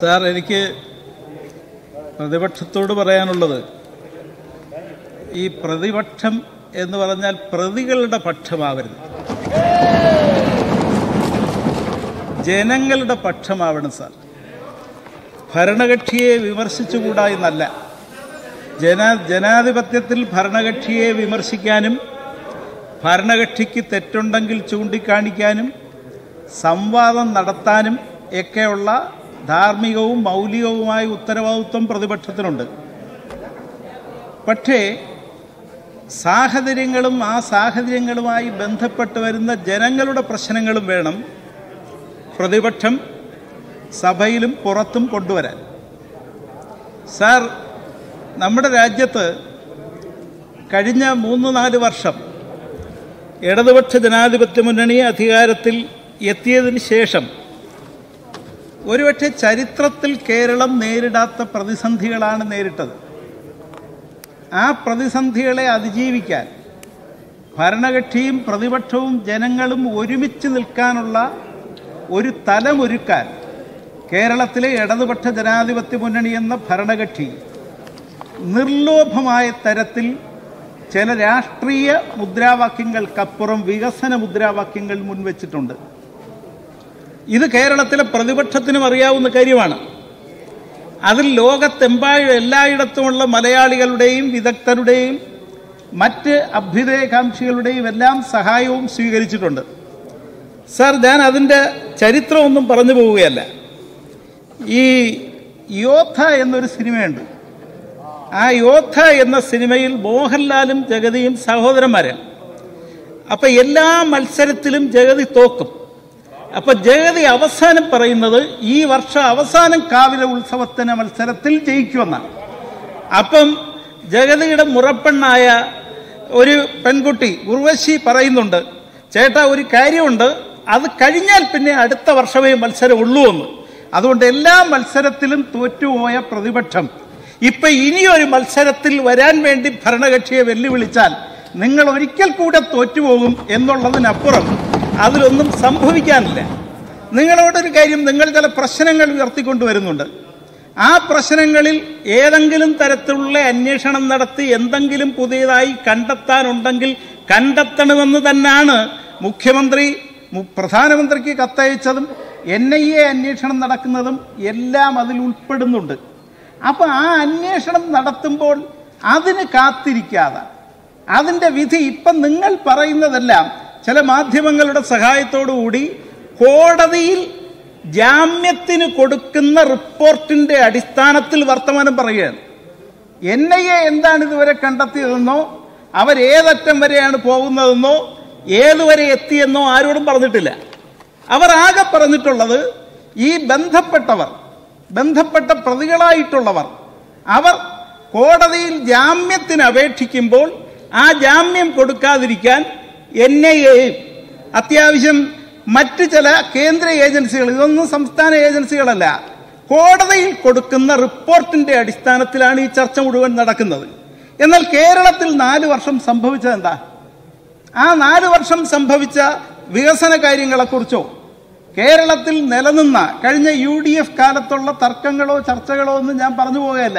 Sir എനിക്ക് പ്രതിപക്ഷത്തോട് പറയാനുള്ളത് ഈ പ്രതിപക്ഷം എന്ന് പറഞ്ഞാൽ പ്രതികളുടെ പക്ഷമാവരുത് ജനങ്ങളുടെ പക്ഷമാവണം സാർ ഭരണകക്ഷിയെ വിമർശിച്ചുകൂടാ എന്നല്ല ജന ജനാധിപത്യത്തിൽ ഭരണകക്ഷിയെ വിമർശിക്കാനും ഭരണകക്ഷിക്ക് തെറ്റുണ്ടെങ്കിൽ ചൂണ്ടിക്കാണിക്കാനും സംവാദം നടത്താനും ഒക്കെയുള്ള ധാർമ്മികവും മൗലികവുമായ ഉത്തരവാദിത്വം പ്രതിപക്ഷത്തിനുണ്ട് പക്ഷേ സാഹചര്യങ്ങളും ആ സാഹചര്യങ്ങളുമായി ബന്ധപ്പെട്ട് വരുന്ന ജനങ്ങളുടെ പ്രശ്നങ്ങളും വേണം പ്രതിപക്ഷം സഭയിലും പുറത്തും കൊണ്ടുവരാൻ സാർ നമ്മുടെ രാജ്യത്ത് കഴിഞ്ഞ മൂന്ന് നാല് വർഷം ഇടതുപക്ഷ ജനാധിപത്യ മുന്നണി അധികാരത്തിൽ എത്തിയതിന് ശേഷം ഒരുപക്ഷെ ചരിത്രത്തിൽ കേരളം നേരിടാത്ത പ്രതിസന്ധികളാണ് നേരിട്ടത് ആ പ്രതിസന്ധികളെ അതിജീവിക്കാൻ ഭരണകക്ഷിയും പ്രതിപക്ഷവും ജനങ്ങളും ഒരുമിച്ച് നിൽക്കാനുള്ള ഒരു തലമൊരുക്കാൻ കേരളത്തിലെ ഇടതുപക്ഷ ജനാധിപത്യ മുന്നണി എന്ന ഭരണകക്ഷി നിർലോഭമായ തരത്തിൽ ചില രാഷ്ട്രീയ മുദ്രാവാക്യങ്ങൾക്കപ്പുറം വികസന മുദ്രാവാക്യങ്ങൾ മുൻവച്ചിട്ടുണ്ട് ഇത് കേരളത്തിലെ പ്രതിപക്ഷത്തിനും അറിയാവുന്ന കാര്യമാണ് അതിൽ ലോകത്തെമ്പാഴും എല്ലായിടത്തുമുള്ള മലയാളികളുടെയും വിദഗ്ധരുടെയും മറ്റ് അഭ്യുദയകാംക്ഷികളുടെയും എല്ലാം സഹായവും സ്വീകരിച്ചിട്ടുണ്ട് സാർ ഞാൻ അതിൻ്റെ ചരിത്രമൊന്നും പറഞ്ഞു പോവുകയല്ല ഈ യോദ്ധ എന്നൊരു സിനിമയുണ്ട് ആ യോദ്ധ എന്ന സിനിമയിൽ മോഹൻലാലും ജഗതിയും സഹോദരന്മാരാണ് അപ്പൊ എല്ലാ മത്സരത്തിലും ജഗതി തോക്കും അപ്പൊ ജഗതി അവസാനം പറയുന്നത് ഈ വർഷം അവസാനം കാവിലെ ഉത്സവത്തിന് മത്സരത്തിൽ ജയിക്കുമെന്നാണ് അപ്പം ജഗതിയുടെ മുറപ്പെണ്ണായ ഒരു പെൺകുട്ടി ഉർവശി പറയുന്നുണ്ട് ചേട്ടാ ഒരു കാര്യമുണ്ട് അത് കഴിഞ്ഞാൽ പിന്നെ അടുത്ത വർഷമേ മത്സരം ഉള്ളൂ എന്ന് അതുകൊണ്ട് എല്ലാ മത്സരത്തിലും തോറ്റുപോയ പ്രതിപക്ഷം ഇപ്പൊ ഇനിയൊരു മത്സരത്തിൽ വരാൻ വേണ്ടി ഭരണകക്ഷിയെ വെല്ലുവിളിച്ചാൽ നിങ്ങൾ ഒരിക്കൽ കൂടെ തോറ്റുപോകും എന്നുള്ളതിനപ്പുറം അതിലൊന്നും സംഭവിക്കാനില്ല നിങ്ങളോടൊരു കാര്യം നിങ്ങൾ ചില പ്രശ്നങ്ങൾ ഉയർത്തിക്കൊണ്ടുവരുന്നുണ്ട് ആ പ്രശ്നങ്ങളിൽ ഏതെങ്കിലും തരത്തിലുള്ള അന്വേഷണം നടത്തി എന്തെങ്കിലും പുതിയതായി കണ്ടെത്താനുണ്ടെങ്കിൽ കണ്ടെത്തണമെന്ന് തന്നെയാണ് മുഖ്യമന്ത്രി മു- പ്രധാനമന്ത്രിക്ക് കത്തയച്ചതും എൻ ഐ എ അന്വേഷണം നടക്കുന്നതും എല്ലാം അതിൽ ഉൾപ്പെടുന്നുണ്ട് അപ്പൊ ആ അന്വേഷണം നടത്തുമ്പോൾ അതിന് കാത്തിരിക്കാതെ അതിന്റെ വിധി ഇപ്പം നിങ്ങൾ പറയുന്നതെല്ലാം ചില മാധ്യമങ്ങളുടെ സഹായത്തോടു കൂടി കോടതിയിൽ ജാമ്യത്തിന് കൊടുക്കുന്ന റിപ്പോർട്ടിന്റെ അടിസ്ഥാനത്തിൽ വർത്തമാനം പറയുകയാണ് എൻ ഐ എ എന്താണ് ഇതുവരെ കണ്ടെത്തിയതെന്നോ അവരേതറ്റം വരെയാണ് പോകുന്നതെന്നോ ഏതുവരെ എത്തിയെന്നോ ആരോടും പറഞ്ഞിട്ടില്ല അവർ ആകെ പറഞ്ഞിട്ടുള്ളത് ഈ ബന്ധപ്പെട്ടവർ ബന്ധപ്പെട്ട പ്രതികളായിട്ടുള്ളവർ അവർ കോടതിയിൽ ജാമ്യത്തിന് അപേക്ഷിക്കുമ്പോൾ ആ ജാമ്യം കൊടുക്കാതിരിക്കാൻ എൻ ഐ എയും അത്യാവശ്യം മറ്റ് ചില കേന്ദ്ര ഏജൻസികൾ ഇതൊന്നും സംസ്ഥാന ഏജൻസികളല്ല കോടതിയിൽ കൊടുക്കുന്ന റിപ്പോർട്ടിന്റെ അടിസ്ഥാനത്തിലാണ് ഈ ചർച്ച മുഴുവൻ നടക്കുന്നത് എന്നാൽ കേരളത്തിൽ നാല് വർഷം സംഭവിച്ചത് എന്താ ആ നാല് വർഷം സംഭവിച്ച വികസന കാര്യങ്ങളെക്കുറിച്ചോ കേരളത്തിൽ നിലനിന്ന കഴിഞ്ഞ യു ഡി എഫ് കാലത്തുള്ള തർക്കങ്ങളോ ചർച്ചകളോ ഒന്നും ഞാൻ പറഞ്ഞു പോകുകയല്ല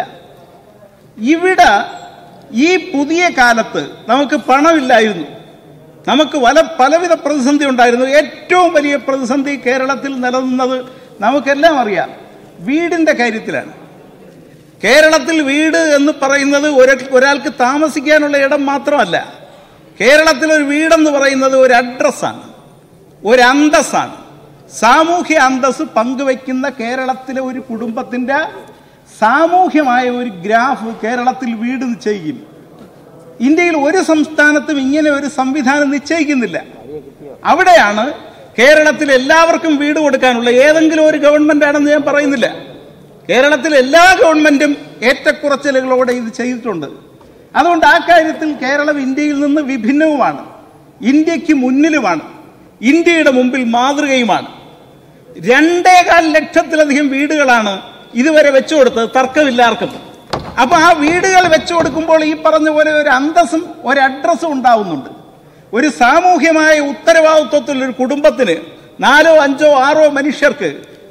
ഇവിടെ ഈ പുതിയ കാലത്ത് നമുക്ക് പണമില്ലായിരുന്നു നമുക്ക് പല പലവിധ പ്രതിസന്ധി ഉണ്ടായിരുന്നു ഏറ്റവും വലിയ പ്രതിസന്ധി കേരളത്തിൽ നിലനിന്നത് നമുക്കെല്ലാം അറിയാം വീടിന്റെ കാര്യത്തിലാണ് കേരളത്തിൽ വീട് എന്ന് പറയുന്നത് ഒര- ഒരാൾക്ക് താമസിക്കാനുള്ള ഇടം മാത്രമല്ല കേരളത്തിൽ ഒരു വീടെന്ന് പറയുന്നത് ഒരു അഡ്രസ്സാണ് ഒരു അന്തസ്സാണ് സാമൂഹ്യ അന്തസ് പങ്കുവെക്കുന്ന കേരളത്തിലെ ഒരു കുടുംബത്തിന്റെ സാമൂഹ്യമായ ഒരു ഗ്രാഫ് കേരളത്തിൽ വീട് നിശ്ചയിക്കും ഇന്ത്യയിൽ ഒരു സംസ്ഥാനത്തും ഇങ്ങനെ ഒരു സംവിധാനം നിശ്ചയിക്കുന്നില്ല അവിടെയാണ് കേരളത്തിൽ എല്ലാവർക്കും വീട് കൊടുക്കാനുള്ള ഏതെങ്കിലും ഒരു ഗവൺമെന്റ് ആണെന്ന് ഞാൻ പറയുന്നില്ല കേരളത്തിൽ എല്ലാ ഗവൺമെന്റും ഏറ്റക്കുറച്ചിലുകളോടെ ഇത് ചെയ്തിട്ടുണ്ട് അതുകൊണ്ട് ആ കാര്യത്തിൽ കേരളം ഇന്ത്യയിൽ നിന്ന് വിഭിന്നവുമാണ് ഇന്ത്യക്ക് മുന്നിലുമാണ് ഇന്ത്യയുടെ മുമ്പിൽ മാതൃകയുമാണ് രണ്ടേകാൽ ലക്ഷത്തിലധികം വീടുകളാണ് ഇതുവരെ വെച്ചു കൊടുത്തത് തർക്കമില്ലാർക്കും അപ്പൊ ആ വീടുകൾ വെച്ചു കൊടുക്കുമ്പോൾ ഈ പറഞ്ഞ പോലെ ഒരു അന്തസ്സും ഒരു അഡ്രസ്സും ഉണ്ടാവുന്നുണ്ട് ഒരു സാമൂഹ്യമായ ഉത്തരവാദിത്വത്തിൽ ഒരു കുടുംബത്തിന് നാലോ അഞ്ചോ ആറോ മനുഷ്യർക്ക്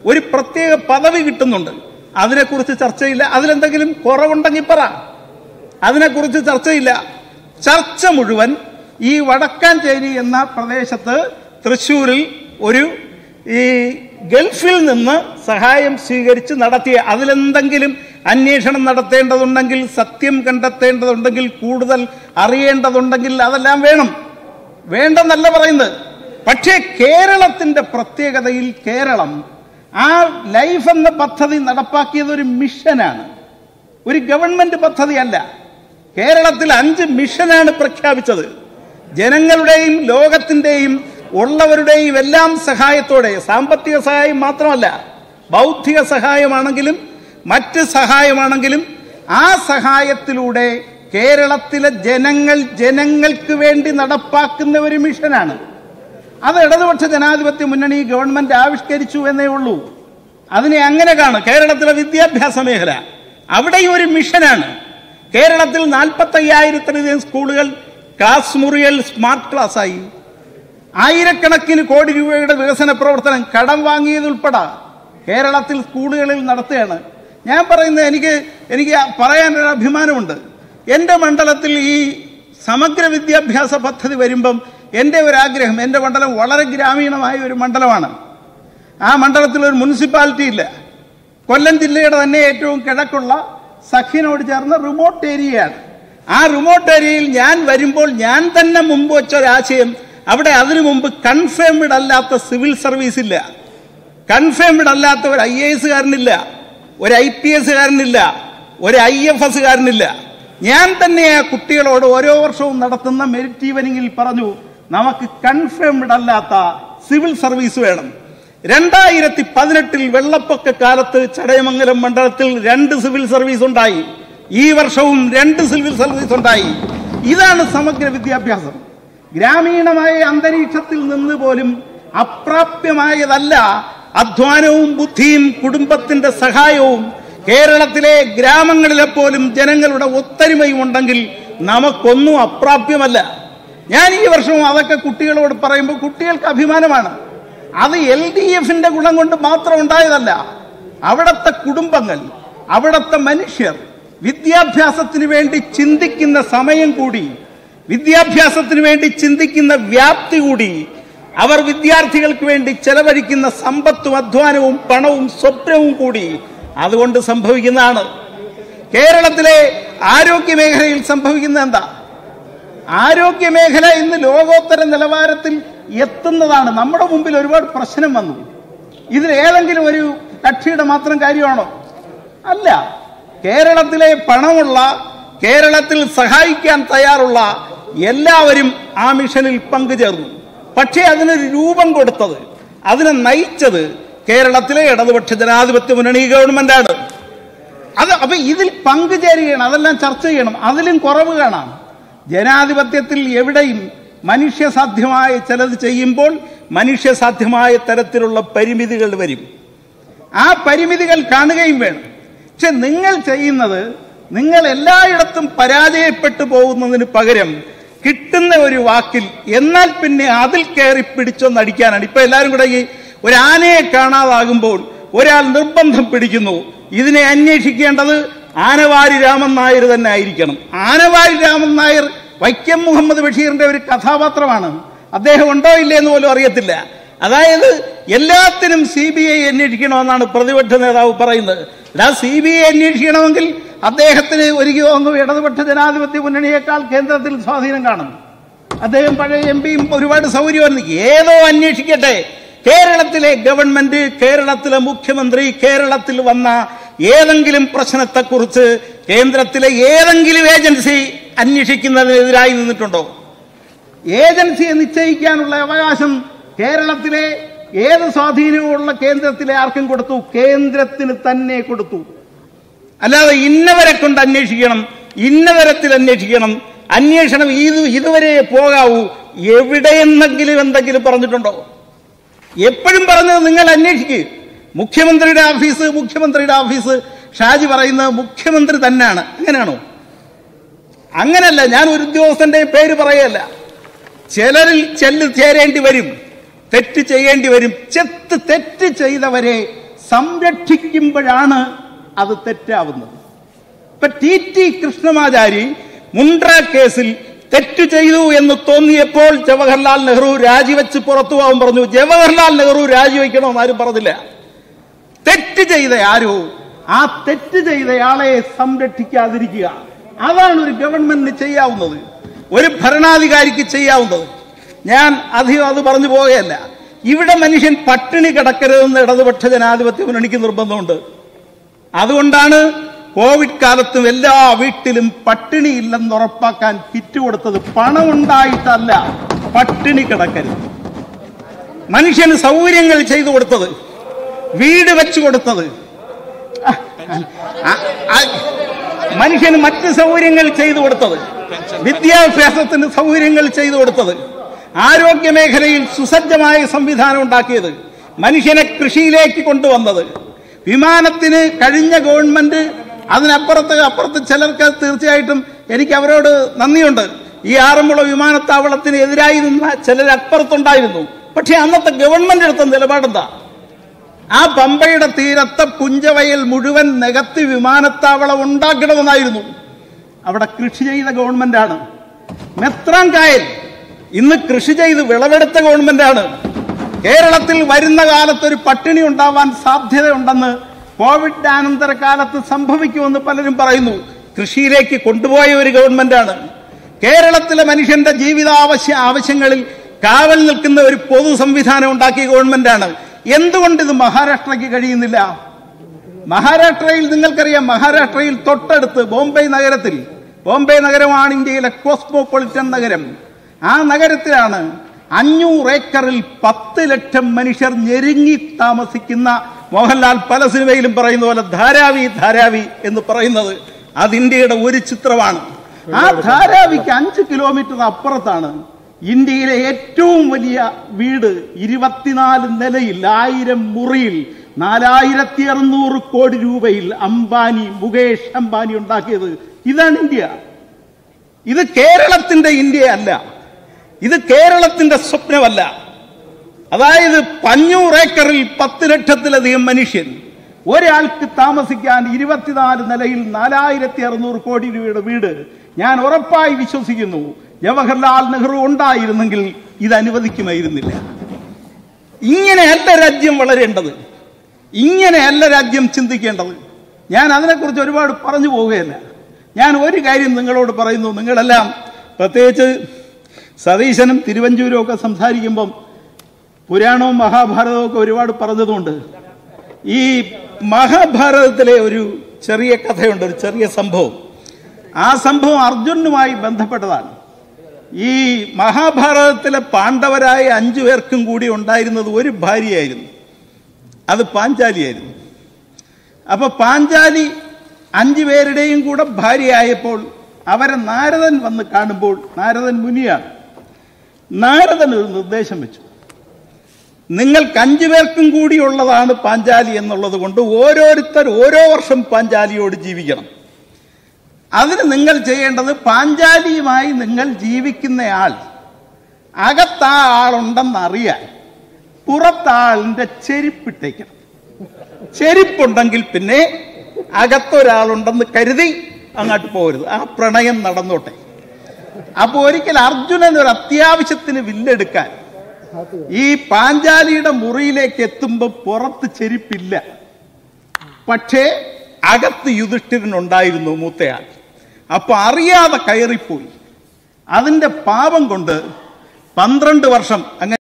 ഒരു പ്രത്യേക പദവി കിട്ടുന്നുണ്ട് അതിനെക്കുറിച്ച് ചർച്ചയില്ല അതിലെന്തെങ്കിലും കുറവുണ്ടെങ്കിൽ പറ അതിനെക്കുറിച്ച് ചർച്ചയില്ല ചർച്ച മുഴുവൻ ഈ വടക്കാഞ്ചേരി എന്ന പ്രദേശത്ത് തൃശ്ശൂരിൽ ഒരു ഈ ഗൾഫിൽ നിന്ന് സഹായം സ്വീകരിച്ച് നടത്തിയ അതിലെന്തെങ്കിലും അന്വേഷണം നടത്തേണ്ടതുണ്ടെങ്കിൽ സത്യം കണ്ടെത്തേണ്ടതുണ്ടെങ്കിൽ കൂടുതൽ അറിയേണ്ടതുണ്ടെങ്കിൽ അതെല്ലാം വേണം വേണ്ടെന്നല്ല പറയുന്നത് പക്ഷേ കേരളത്തിന്റെ പ്രത്യേകതയിൽ കേരളം ആ ലൈഫ് എന്ന പദ്ധതി നടപ്പാക്കിയത് ഒരു മിഷനാണ് ഒരു ഗവൺമെന്റ് പദ്ധതിയല്ല കേരളത്തിൽ അഞ്ച് മിഷനാണ് പ്രഖ്യാപിച്ചത് ജനങ്ങളുടെയും ലോകത്തിന്റെയും ഉള്ളവരുടെയും എല്ലാം സഹായത്തോടെ സാമ്പത്തിക സഹായം മാത്രമല്ല ബൗദ്ധിക സഹായമാണെങ്കിലും മറ്റ് സഹായമാണെങ്കിലും ആ സഹായത്തിലൂടെ കേരളത്തിലെ ജനങ്ങൾ ജനങ്ങൾക്ക് വേണ്ടി നടപ്പാക്കുന്ന ഒരു മിഷനാണ് അത് ഇടതുപക്ഷ ജനാധിപത്യ മുന്നണി ഗവൺമെന്റ് ആവിഷ്കരിച്ചു എന്നേ ഉള്ളൂ അതിനെ അങ്ങനെ കാണും കേരളത്തിലെ വിദ്യാഭ്യാസ മേഖല അവിടെയും ഒരു മിഷനാണ് കേരളത്തിൽ നാൽപ്പത്തി അയ്യായിരത്തിലധികം സ്കൂളുകൾ ക്ലാസ് മുറികൾ സ്മാർട്ട് ക്ലാസ് ആയി ആയിരക്കണക്കിന് കോടി രൂപയുടെ വികസന പ്രവർത്തനം കടം വാങ്ങിയതുൾപ്പെടെ കേരളത്തിൽ സ്കൂളുകളിൽ നടത്തുകയാണ് ഞാൻ പറയുന്നത് എനിക്ക് എനിക്ക് പറയാനൊരു അഭിമാനമുണ്ട് എൻ്റെ മണ്ഡലത്തിൽ ഈ സമഗ്ര വിദ്യാഭ്യാസ പദ്ധതി വരുമ്പം എൻ്റെ ഒരു ആഗ്രഹം എൻ്റെ മണ്ഡലം വളരെ ഗ്രാമീണമായ ഒരു മണ്ഡലമാണ് ആ മണ്ഡലത്തിൽ ഒരു മുനിസിപ്പാലിറ്റി ഇല്ല കൊല്ലം ജില്ലയുടെ തന്നെ ഏറ്റവും കിഴക്കുള്ള സഖ്യനോട് ചേർന്ന റിമോട്ട് ഏരിയയാണ് ആ റിമോട്ട് ഏരിയയിൽ ഞാൻ വരുമ്പോൾ ഞാൻ തന്നെ മുമ്പ് വെച്ച ഒരാശയം അവിടെ അതിനു മുമ്പ് കൺഫേംഡ് അല്ലാത്ത സിവിൽ സർവീസ് ഇല്ല കൺഫേംഡ് അല്ലാത്ത ഒരു ഐ എ എസുകാരനില്ല ഒരു ഐ പി എസുകാരനില്ല ഒരു ഐ എഫ് എസുകാരനില്ല ഞാൻ തന്നെ ആ കുട്ടികളോട് ഓരോ വർഷവും നടത്തുന്ന മെരിറ്റ് ഈവനിങ്ങിൽ പറഞ്ഞു നമുക്ക് കൺഫേംഡ് അല്ലാത്ത സിവിൽ സർവീസ് വേണം രണ്ടായിരത്തി പതിനെട്ടിൽ വെള്ളപ്പൊക്ക കാലത്ത് ചടയമംഗലം മണ്ഡലത്തിൽ രണ്ട് സിവിൽ സർവീസ് ഉണ്ടായി ഈ വർഷവും രണ്ട് സിവിൽ സർവീസ് ഉണ്ടായി ഇതാണ് സമഗ്ര വിദ്യാഭ്യാസം ഗ്രാമീണമായ അന്തരീക്ഷത്തിൽ നിന്ന് പോലും അപ്രാപ്യമായതല്ല അധ്വാനവും ബുദ്ധിയും കുടുംബത്തിന്റെ സഹായവും കേരളത്തിലെ ഗ്രാമങ്ങളിലെ പോലും ജനങ്ങളുടെ ഒത്തൊരുമയും ഉണ്ടെങ്കിൽ നമുക്കൊന്നും അപ്രാപ്യമല്ല ഞാൻ ഈ വർഷവും അതൊക്കെ കുട്ടികളോട് പറയുമ്പോൾ കുട്ടികൾക്ക് അഭിമാനമാണ് അത് എൽ ഡി എഫിന്റെ ഗുണം കൊണ്ട് മാത്രം ഉണ്ടായതല്ല അവിടുത്തെ കുടുംബങ്ങൾ അവിടുത്തെ മനുഷ്യർ വിദ്യാഭ്യാസത്തിന് വേണ്ടി ചിന്തിക്കുന്ന സമയം കൂടി വിദ്യാഭ്യാസത്തിന് വേണ്ടി ചിന്തിക്കുന്ന വ്യാപ്തി കൂടി അവർ വിദ്യാർത്ഥികൾക്ക് വേണ്ടി ചെലവഴിക്കുന്ന സമ്പത്തും അധ്വാനവും പണവും സ്വപ്നവും കൂടി അതുകൊണ്ട് സംഭവിക്കുന്നതാണ് കേരളത്തിലെ ആരോഗ്യ മേഖലയിൽ സംഭവിക്കുന്ന എന്താ ആരോഗ്യ മേഖല ഇന്ന് ലോകോത്തര നിലവാരത്തിൽ എത്തുന്നതാണ് നമ്മുടെ മുമ്പിൽ ഒരുപാട് പ്രശ്നം വന്നു ഇതിൽ ഏതെങ്കിലും ഒരു കക്ഷിയുടെ മാത്രം കാര്യമാണോ അല്ല കേരളത്തിലെ പണമുള്ള കേരളത്തിൽ സഹായിക്കാൻ തയ്യാറുള്ള എല്ലാവരും ആ മിഷനിൽ പങ്കുചേർന്നു പക്ഷേ അതിനൊരു രൂപം കൊടുത്തത് അതിനെ നയിച്ചത് കേരളത്തിലെ ഇടതുപക്ഷ ജനാധിപത്യ മുന്നണി ഗവൺമെന്റാണ് അത് അപ്പൊ ഇതിൽ പങ്കുചേരുകയാണ് അതെല്ലാം ചർച്ച ചെയ്യണം അതിലും കുറവ് കാണാം ജനാധിപത്യത്തിൽ എവിടെയും മനുഷ്യസാധ്യമായ ചിലത് ചെയ്യുമ്പോൾ മനുഷ്യസാധ്യമായ തരത്തിലുള്ള പരിമിതികൾ വരും ആ പരിമിതികൾ കാണുകയും വേണം പക്ഷെ നിങ്ങൾ ചെയ്യുന്നത് നിങ്ങൾ എല്ലായിടത്തും പരാജയപ്പെട്ടു പോകുന്നതിന് പകരം കിട്ടുന്ന ഒരു വാക്കിൽ എന്നാൽ പിന്നെ അതിൽ കയറി പിടിച്ചൊന്നടിക്കാനാണ് ഇപ്പൊ എല്ലാവരും കൂടെ ഈ ഒരു ആനയെ കാണാതാകുമ്പോൾ ഒരാൾ നിർബന്ധം പിടിക്കുന്നു ഇതിനെ അന്വേഷിക്കേണ്ടത് ആനവാരി രാമൻ നായർ തന്നെ ആയിരിക്കണം ആനവാരി രാമൻ നായർ വൈക്കം മുഹമ്മദ് ബഷീറിന്റെ ഒരു കഥാപാത്രമാണ് അദ്ദേഹം ഉണ്ടോ ഇല്ലേ എന്ന് പോലും അറിയത്തില്ല അതായത് എല്ലാത്തിനും സി ബി ഐ അന്വേഷിക്കണമെന്നാണ് പ്രതിപക്ഷ നേതാവ് പറയുന്നത് ആ സി ബി ഐ അന്വേഷിക്കണമെങ്കിൽ അദ്ദേഹത്തിന് ഒരിക്കലും ഒന്നും ഇടതുപക്ഷ ജനാധിപത്യ മുന്നണിയേക്കാൾ കേന്ദ്രത്തിൽ സ്വാധീനം കാണും അദ്ദേഹം പഴയ എം പിയും ഒരുപാട് സൗകര്യമായിരുന്നു ഏതോ അന്വേഷിക്കട്ടെ കേരളത്തിലെ ഗവൺമെന്റ് കേരളത്തിലെ മുഖ്യമന്ത്രി കേരളത്തിൽ വന്ന ഏതെങ്കിലും പ്രശ്നത്തെക്കുറിച്ച് കേന്ദ്രത്തിലെ ഏതെങ്കിലും ഏജൻസി അന്വേഷിക്കുന്നതിനെതിരായി നിന്നിട്ടുണ്ടോ ഏജൻസിയെ നിശ്ചയിക്കാനുള്ള അവകാശം കേരളത്തിലെ ഏത് സ്വാധീനവുമുള്ള കേന്ദ്രത്തിലെ ആർക്കും കൊടുത്തു കേന്ദ്രത്തിന് തന്നെ കൊടുത്തു അല്ലാതെ ഇന്നവരെ കൊണ്ട് അന്വേഷിക്കണം ഇന്നതരത്തിൽ അന്വേഷിക്കണം അന്വേഷണം ഇത് ഇതുവരെ പോകാവൂ എവിടെയെന്നെങ്കിലും എന്തെങ്കിലും പറഞ്ഞിട്ടുണ്ടോ എപ്പോഴും പറഞ്ഞത് നിങ്ങൾ അന്വേഷിക്കുക മുഖ്യമന്ത്രിയുടെ ഓഫീസ് മുഖ്യമന്ത്രിയുടെ ഓഫീസ് ഷാജി പറയുന്നത് മുഖ്യമന്ത്രി തന്നെയാണ് അങ്ങനെയാണോ അങ്ങനല്ല ഞാൻ ഒരു ഉദ്യോഗസ്ഥന്റെ പേര് പറയല്ല ചിലരിൽ ചെല്ല് ചേരേണ്ടി വരും തെറ്റ് ചെയ്യേണ്ടി വരും ചെത്ത് തെറ്റ് ചെയ്തവരെ സംരക്ഷിക്കുമ്പോഴാണ് അത് തെറ്റാവുന്നത് ഇപ്പൊ ടി ടി കൃഷ്ണമാചാരി മുണ്ട്ര കേസിൽ തെറ്റ് ചെയ്തു എന്ന് തോന്നിയപ്പോൾ ജവഹർലാൽ നെഹ്റു രാജിവെച്ച് പുറത്തു പോകാൻ പറഞ്ഞു ജവഹർലാൽ നെഹ്റു രാജിവെക്കണമെന്ന് ആരും പറഞ്ഞില്ല തെറ്റ് ചെയ്ത ആരോ ആ തെറ്റ് ചെയ്തയാളെ സംരക്ഷിക്കാതിരിക്കുക അതാണ് ഒരു ഗവൺമെന്റിന് ചെയ്യാവുന്നത് ഒരു ഭരണാധികാരിക്ക് ചെയ്യാവുന്നത് ഞാൻ അധികം അത് പറഞ്ഞു പോവുകയല്ല ഇവിടെ മനുഷ്യൻ പട്ടിണി കിടക്കരുതെന്ന് ഇടതുപക്ഷ ജനാധിപത്യ മുന്നണിക്ക് നിർബന്ധമുണ്ട് അതുകൊണ്ടാണ് കോവിഡ് കാലത്തും എല്ലാ വീട്ടിലും പട്ടിണി ഇല്ലെന്ന് ഉറപ്പാക്കാൻ കിറ്റ് കൊടുത്തത് പണമുണ്ടായിട്ടല്ല പട്ടിണി കിടക്കരുത് മനുഷ്യന് സൗകര്യങ്ങൾ ചെയ്തു കൊടുത്തത് വീട് വെച്ചു കൊടുത്തത് ആ, ആ, ആ, മനുഷ്യന് മറ്റ് സൗകര്യങ്ങൾ ചെയ്തു കൊടുത്തത് വിദ്യാഭ്യാസത്തിന് സൗകര്യങ്ങൾ ചെയ്തു കൊടുത്തത് ആരോഗ്യ മേഖലയിൽ സുസജ്ജമായ സംവിധാനം ഉണ്ടാക്കിയത് മനുഷ്യനെ കൃഷിയിലേക്ക് കൊണ്ടുവന്നത് വിമാനത്തിന് കഴിഞ്ഞ ഗവൺമെന്റ് അതിനപ്പുറത്ത് അപ്പുറത്ത് ചിലർക്ക് തീർച്ചയായിട്ടും എനിക്ക് അവരോട് നന്ദിയുണ്ട് ഈ ആറന്മുള വിമാനത്താവളത്തിന് എതിരായി നിന്ന ചിലർ അപ്പുറത്തുണ്ടായിരുന്നു പക്ഷെ അന്നത്തെ ഗവൺമെന്റ് എടുത്ത നിലപാടെന്താ ആ പമ്പയുടെ തീരത്തെ പുഞ്ചവയൽ മുഴുവൻ നികത്തി വിമാനത്താവളം ഉണ്ടാക്കണമെന്നായിരുന്നു അവിടെ കൃഷി ചെയ്ത ഗവൺമെന്റാണ് മെത്രാൻ കായൽ ഇന്ന് കൃഷി ചെയ്ത് വിളവെടുത്ത ഗവൺമെന്റാണ് കേരളത്തിൽ വരുന്ന കാലത്ത് ഒരു പട്ടിണി ഉണ്ടാവാൻ സാധ്യതയുണ്ടെന്ന് കോവിഡ് അനന്തര കാലത്ത് സംഭവിക്കുമെന്ന് പലരും പറയുന്നു കൃഷിയിലേക്ക് കൊണ്ടുപോയ ഒരു ഗവൺമെന്റാണ് കേരളത്തിലെ മനുഷ്യന്റെ ജീവിതാവശ്യ ആവശ്യങ്ങളിൽ കാവൽ നിൽക്കുന്ന ഒരു പൊതു സംവിധാനം ഉണ്ടാക്കിയ ഗവൺമെന്റാണ് എന്തുകൊണ്ട് ഇത് മഹാരാഷ്ട്രയ്ക്ക് കഴിയുന്നില്ല മഹാരാഷ്ട്രയിൽ നിങ്ങൾക്കറിയാം മഹാരാഷ്ട്രയിൽ തൊട്ടടുത്ത് ബോംബെ നഗരത്തിൽ ബോംബെ നഗരമാണ് ഇന്ത്യയിലെ കോസ്മോപൊളിറ്റൻ നഗരം ആ നഗരത്തിലാണ് അഞ്ഞൂറ് ഏക്കറിൽ പത്ത് ലക്ഷം മനുഷ്യർ ഞെരുങ്ങി താമസിക്കുന്ന മോഹൻലാൽ പല സിനിമയിലും പറയുന്ന പോലെ ധാരാവി ധാരാവി എന്ന് പറയുന്നത് അത് ഇന്ത്യയുടെ ഒരു ചിത്രമാണ് ആ ധാരാവിക്ക് അഞ്ച് കിലോമീറ്റർ അപ്പുറത്താണ് ഇന്ത്യയിലെ ഏറ്റവും വലിയ വീട് ഇരുപത്തിനാല് നിലയിൽ ആയിരം മുറിയിൽ നാലായിരത്തി അറുന്നൂറ് കോടി രൂപയിൽ അംബാനി മുകേഷ് അംബാനി ഉണ്ടാക്കിയത് ഇതാണ് ഇന്ത്യ ഇത് കേരളത്തിന്റെ ഇന്ത്യ അല്ല ഇത് കേരളത്തിന്റെ സ്വപ്നമല്ല അതായത് പഞ്ഞൂറ് ഏക്കറിൽ പത്ത് ലക്ഷത്തിലധികം മനുഷ്യൻ ഒരാൾക്ക് താമസിക്കാൻ ഇരുപത്തിനാല് നിലയിൽ നാലായിരത്തി അറുന്നൂറ് കോടി രൂപയുടെ വീട് ഞാൻ ഉറപ്പായി വിശ്വസിക്കുന്നു ജവഹർലാൽ നെഹ്റു ഉണ്ടായിരുന്നെങ്കിൽ ഇത് അനുവദിക്കുമായിരുന്നില്ല ഇങ്ങനെയല്ല രാജ്യം വളരേണ്ടത് ഇങ്ങനെയല്ല രാജ്യം ചിന്തിക്കേണ്ടത് ഞാൻ അതിനെക്കുറിച്ച് ഒരുപാട് പറഞ്ഞു പോവുകയല്ല ഞാൻ ഒരു കാര്യം നിങ്ങളോട് പറയുന്നു നിങ്ങളെല്ലാം പ്രത്യേകിച്ച് സതീശനും തിരുവഞ്ചൂരും ഒക്കെ സംസാരിക്കുമ്പം പുരാണവും മഹാഭാരതവും ഒക്കെ ഒരുപാട് പറഞ്ഞതുകൊണ്ട് ഈ മഹാഭാരതത്തിലെ ഒരു ചെറിയ കഥയുണ്ട് ഒരു ചെറിയ സംഭവം ആ സംഭവം അർജുനുമായി ബന്ധപ്പെട്ടതാണ് ഈ മഹാഭാരതത്തിലെ പാണ്ഡവരായ അഞ്ചു പേർക്കും കൂടി ഉണ്ടായിരുന്നത് ഒരു ഭാര്യയായിരുന്നു അത് പാഞ്ചാലിയായിരുന്നു അപ്പൊ പാഞ്ചാലി അഞ്ചു പേരുടെയും കൂടെ ഭാര്യയായപ്പോൾ അവരെ നാരദൻ വന്ന് കാണുമ്പോൾ നാരദൻ മുനിയാണ് നാരദൻ ഒരു നിർദ്ദേശം വെച്ചു നിങ്ങൾക്ക് അഞ്ചു പേർക്കും കൂടി ഉള്ളതാണ് പാഞ്ചാലി എന്നുള്ളത് കൊണ്ട് ഓരോരുത്തർ ഓരോ വർഷം പാഞ്ചാലിയോട് ജീവിക്കണം അതിന് നിങ്ങൾ ചെയ്യേണ്ടത് പാഞ്ചാലിയുമായി നിങ്ങൾ ജീവിക്കുന്നയാൾ അകത്താ ആളുണ്ടെന്ന് അറിയാൻ പുറത്താളിന്റെ ചെരുപ്പിട്ടേക്കണം ചെരുപ്പുണ്ടെങ്കിൽ പിന്നെ അകത്തൊരാളുണ്ടെന്ന് കരുതി അങ്ങോട്ട് പോകരുത് ആ പ്രണയം നടന്നോട്ടെ അപ്പൊ ഒരിക്കൽ അർജുനൻ ഒരു അത്യാവശ്യത്തിന് വില്ലെടുക്കാൻ ഈ പാഞ്ചാലിയുടെ മുറിയിലേക്ക് എത്തുമ്പോൾ പുറത്ത് ചെരുപ്പില്ല പക്ഷേ അകത്ത് യുധിഷ്ഠിരനുണ്ടായിരുന്നു മൂത്തയാൾ അപ്പൊ അറിയാതെ കയറിപ്പോയി അതിന്റെ പാപം കൊണ്ട് പന്ത്രണ്ട് വർഷം അങ്ങനെ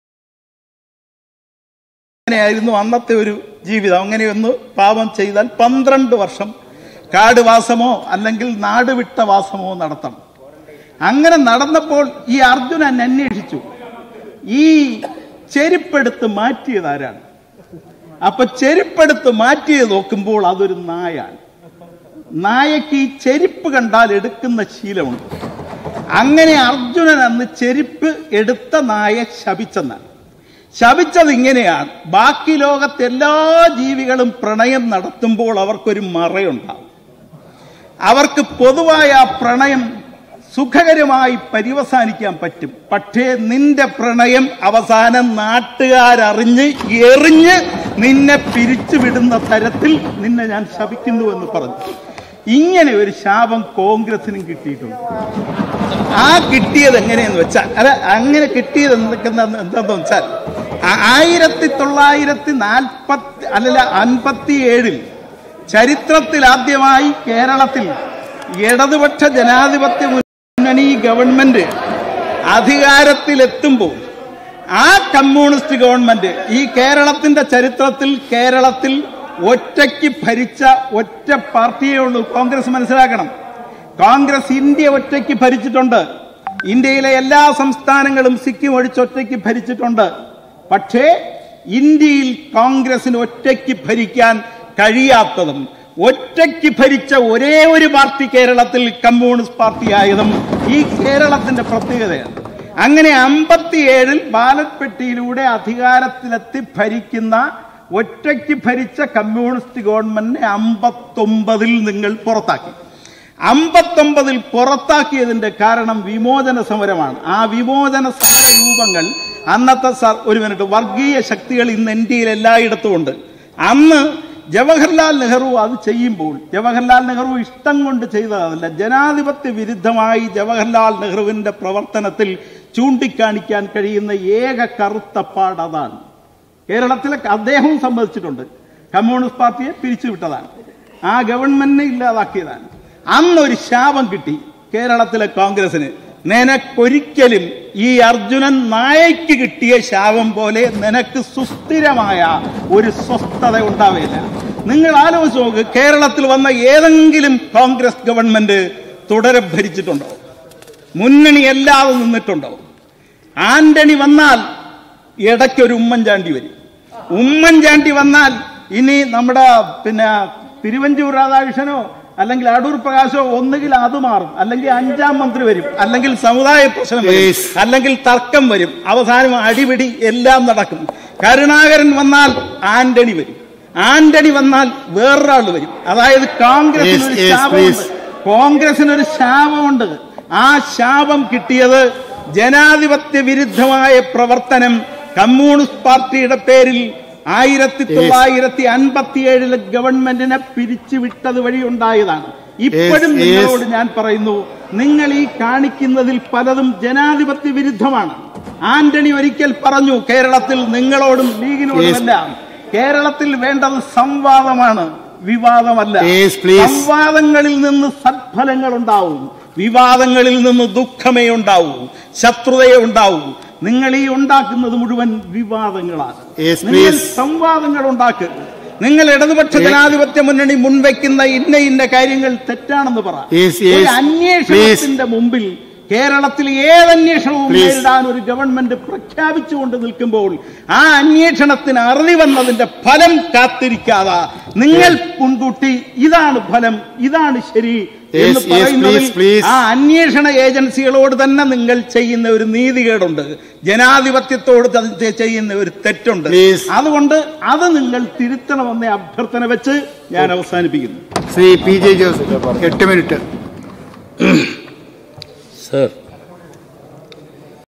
അങ്ങനെയായിരുന്നു അന്നത്തെ ഒരു ജീവിതം അങ്ങനെയൊന്ന് പാപം ചെയ്താൽ പന്ത്രണ്ട് വർഷം കാടുവാസമോ അല്ലെങ്കിൽ നാട് വിട്ട വാസമോ നടത്തണം അങ്ങനെ നടന്നപ്പോൾ ഈ അർജുനൻ അന്വേഷിച്ചു ഈ ചെരുപ്പെടുത്ത് മാറ്റിയത് ആരാണ് അപ്പൊ ചെരുപ്പെടുത്ത് മാറ്റിയത് നോക്കുമ്പോൾ അതൊരു നായാണ് നായക്ക് ഈ ചെരുപ്പ് കണ്ടാൽ എടുക്കുന്ന ശീലമുണ്ട് അങ്ങനെ അർജുനൻ അന്ന് ചെരുപ്പ് എടുത്ത നായ ശപിച്ചെന്നാണ് ശപിച്ചത് ഇങ്ങനെയാണ് ബാക്കി ലോകത്തെ എല്ലാ ജീവികളും പ്രണയം നടത്തുമ്പോൾ അവർക്കൊരു മറയുണ്ടാവും അവർക്ക് പൊതുവായ ആ പ്രണയം സുഖകരമായി പര്യവസാനിക്കാൻ പറ്റും പക്ഷേ നിന്റെ പ്രണയം അവസാനം നാട്ടുകാരറിഞ്ഞ് എറിഞ്ഞ് നിന്നെ പിരിച്ചുവിടുന്ന തരത്തിൽ നിന്നെ ഞാൻ ശപിക്കുന്നു എന്ന് പറഞ്ഞു ഇങ്ങനെ ഒരു ശാപം കോൺഗ്രസിനും കിട്ടിയിട്ടുണ്ട് ആ കിട്ടിയത് എങ്ങനെയെന്ന് വെച്ചാൽ അല്ല അങ്ങനെ കിട്ടിയത് എന്തൊക്കെന്ന് എന്താന്ന് വെച്ചാൽ ആ- ആയിരത്തി തൊള്ളായിരത്തി നാൽപ്പത്തി അല്ലല്ല അൻപത്തി ഏഴിൽ ചരിത്രത്തിൽ ആദ്യമായി കേരളത്തിൽ ഇടതുപക്ഷ ജനാധിപത്യ മുന്നണി ഗവൺമെന്റ് അധികാരത്തിലെത്തുമ്പോൾ ആ കമ്മ്യൂണിസ്റ്റ് ഗവൺമെന്റ് ഈ കേരളത്തിന്റെ ചരിത്രത്തിൽ കേരളത്തിൽ ഒറ്റയ്ക്ക് ഭരിച്ച ഒറ്റ പാർട്ടിയേ ഉള്ളൂ കോൺഗ്രസ് മനസ്സിലാക്കണം കോൺഗ്രസ് ഇന്ത്യ ഒറ്റയ്ക്ക് ഭരിച്ചിട്ടുണ്ട് ഇന്ത്യയിലെ എല്ലാ സംസ്ഥാനങ്ങളും സിക്കിം ഒഴിച്ചൊറ്റയ്ക്ക് ഭരിച്ചിട്ടുണ്ട് പക്ഷേ ഇന്ത്യയിൽ കോൺഗ്രസിന് ഒറ്റയ്ക്ക് ഭരിക്കാൻ കഴിയാത്തതും ഒറ്റയ്ക്ക് ഭരിച്ച ഒരേ ഒരു പാർട്ടി കേരളത്തിൽ കമ്മ്യൂണിസ്റ്റ് പാർട്ടി ആയതും ഈ കേരളത്തിന്റെ പ്രത്യേകതയാണ് അങ്ങനെ അമ്പത്തിയേഴിൽ ബാലറ്റ് പെട്ടിയിലൂടെ അധികാരത്തിലെത്തി ഭരിക്കുന്ന ഒറ്റയ്ക്ക് ഭരിച്ച കമ്മ്യൂണിസ്റ്റ് ഗവൺമെന്റിനെ അമ്പത്തൊമ്പതിൽ നിങ്ങൾ പുറത്താക്കി അമ്പത്തൊമ്പതിൽ പുറത്താക്കിയതിന്റെ കാരണം വിമോചന സമരമാണ് ആ വിമോചന സമര രൂപങ്ങൾ അന്നത്തെ സർ- ഒരു മിനിറ്റ് വർഗീയ ശക്തികൾ ഇന്ന് ഇന്ത്യയിൽ എല്ലായിടത്തും ഉണ്ട് അന്ന് ജവഹർലാൽ നെഹ്റു അത് ചെയ്യുമ്പോൾ ജവഹർലാൽ നെഹ്റു ഇഷ്ടം കൊണ്ട് ചെയ്തതല്ല ജനാധിപത്യ വിരുദ്ധമായി ജവഹർലാൽ നെഹ്റുവിന്റെ പ്രവർത്തനത്തിൽ ചൂണ്ടിക്കാണിക്കാൻ കഴിയുന്ന ഏക കറുത്ത പാട് അതാണ് കേരളത്തിലെ അദ്ദേഹവും സമ്മതിച്ചിട്ടുണ്ട് കമ്മ്യൂണിസ്റ്റ് പാർട്ടിയെ പിരിച്ചുവിട്ടതാണ് ആ ഗവൺമെന്റിനെ ഇല്ലാതാക്കിയതാണ് അന്നൊരു ശാപം കിട്ടി കേരളത്തിലെ കോൺഗ്രസിന് നിനക്കൊരിക്കലും ഈ അർജുനൻ നായയ്ക്ക് കിട്ടിയ ശാപം പോലെ നിനക്ക് സുസ്ഥിരമായ ഒരു സ്വസ്ഥത ഉണ്ടാവില്ല നിങ്ങൾ ആലോചിച്ച് നോക്ക് കേരളത്തിൽ വന്ന ഏതെങ്കിലും കോൺഗ്രസ് ഗവൺമെന്റ് തുടരെ ഭരിച്ചിട്ടുണ്ടോ മുന്നണി അല്ലാതെ നിന്നിട്ടുണ്ടോ ആന്റണി വന്നാൽ ഇടയ്ക്കൊരു ഉമ്മൻചാണ്ടി വരും ഉമ്മൻചാണ്ടി വന്നാൽ ഇനി നമ്മുടെ പിന്നെ തിരുവഞ്ചൂർ രാധാകൃഷ്ണനോ അല്ലെങ്കിൽ അടൂർ പ്രകാശോ ഒന്നുകിൽ അത് മാറും അല്ലെങ്കിൽ അഞ്ചാം മന്ത്രി വരും അല്ലെങ്കിൽ സമുദായ പ്രശ്നം വരും Yes. അല്ലെങ്കിൽ തർക്കം വരും അവസാനം അടിപിടി എല്ലാം നടക്കും കരുണാകരൻ വന്നാൽ ആന്റണി വരും ആന്റണി വന്നാൽ വേറൊരാൾ വരും അതായത് കോൺഗ്രസിന് Yes, ഒരു yes, ശാപമുണ്ട് please. കോൺഗ്രസിനൊരു ശാപമുണ്ട് ആ ശാപം കിട്ടിയത് ജനാധിപത്യ വിരുദ്ധമായ പ്രവർത്തനം കമ്മ്യൂണിസ്റ്റ് പാർട്ടിയുടെ പേരിൽ ആയിരത്തി തൊള്ളായിരത്തി അൻപത്തി ഏഴിലെ ഗവൺമെന്റിനെ പിരിച്ചുവിട്ടത് വഴി ഉണ്ടായതാണ് ഇപ്പോഴും Yes, yes. നിങ്ങളോട് ഞാൻ പറയുന്നു നിങ്ങൾ ഈ കാണിക്കുന്നതിൽ പലതും ജനാധിപത്യ വിരുദ്ധമാണ് ആന്റണി ഒരിക്കൽ പറഞ്ഞു കേരളത്തിൽ നിങ്ങളോടും ലീഗിനോടുമെല്ലാം കേരളത്തിൽ വേണ്ടത് സംവാദമാണ് വിവാദമല്ല Yes, please. സംവാദങ്ങളിൽ നിന്ന് സത്ഫലങ്ങൾ ഉണ്ടാവും വിവാദങ്ങളിൽ നിന്ന് ദുഃഖമേ ഉണ്ടാവൂ ശത്രുതയെ ഉണ്ടാവൂ നിങ്ങൾ ഈ ഉണ്ടാക്കുന്നത് മുഴുവൻ വിവാദങ്ങളാണ് Yes, നിങ്ങൾ please. സംവാദങ്ങൾ ഉണ്ടാക്കുക നിങ്ങൾ ഇടതുപക്ഷ ജനാധിപത്യ മുന്നണി മുൻവെക്കുന്ന ഇന്ന ഇന്ന കാര്യങ്ങൾ തെറ്റാണെന്ന് പറ Yes, yes. ഒരു അന്വേഷണത്തിന്റെ മുമ്പിൽ കേരളത്തിൽ ഏത് അന്വേഷണവും Please. നേരിടാൻ ഒരു ഗവൺമെന്റ് പ്രഖ്യാപിച്ചുകൊണ്ട് നിൽക്കുമ്പോൾ ആ അന്വേഷണത്തിന് അറുതി വന്നതിന്റെ ഫലം കാത്തിരിക്കാതെ നിങ്ങൾ മുൻകൂട്ടി ഇതാണ് ഫലം ഇതാണ് ശരി Yes, എന്ന് yes, പറയുന്നതിൽ please, please. ആ അന്വേഷണ ഏജൻസികളോട് തന്നെ നിങ്ങൾ ചെയ്യുന്ന ഒരു നീതികേടുണ്ട് ജനാധിപത്യത്തോട് ത- ചെയ്യുന്ന ഒരു തെറ്റുണ്ട് Please. അതുകൊണ്ട് അത് നിങ്ങൾ തിരുത്തണമെന്ന അഭ്യർത്ഥന വെച്ച് ഞാൻ അവസാനിപ്പിക്കുന്നു ശ്രീ പി ജെ ജോസഫ് എട്ട് മിനിറ്റ് സർ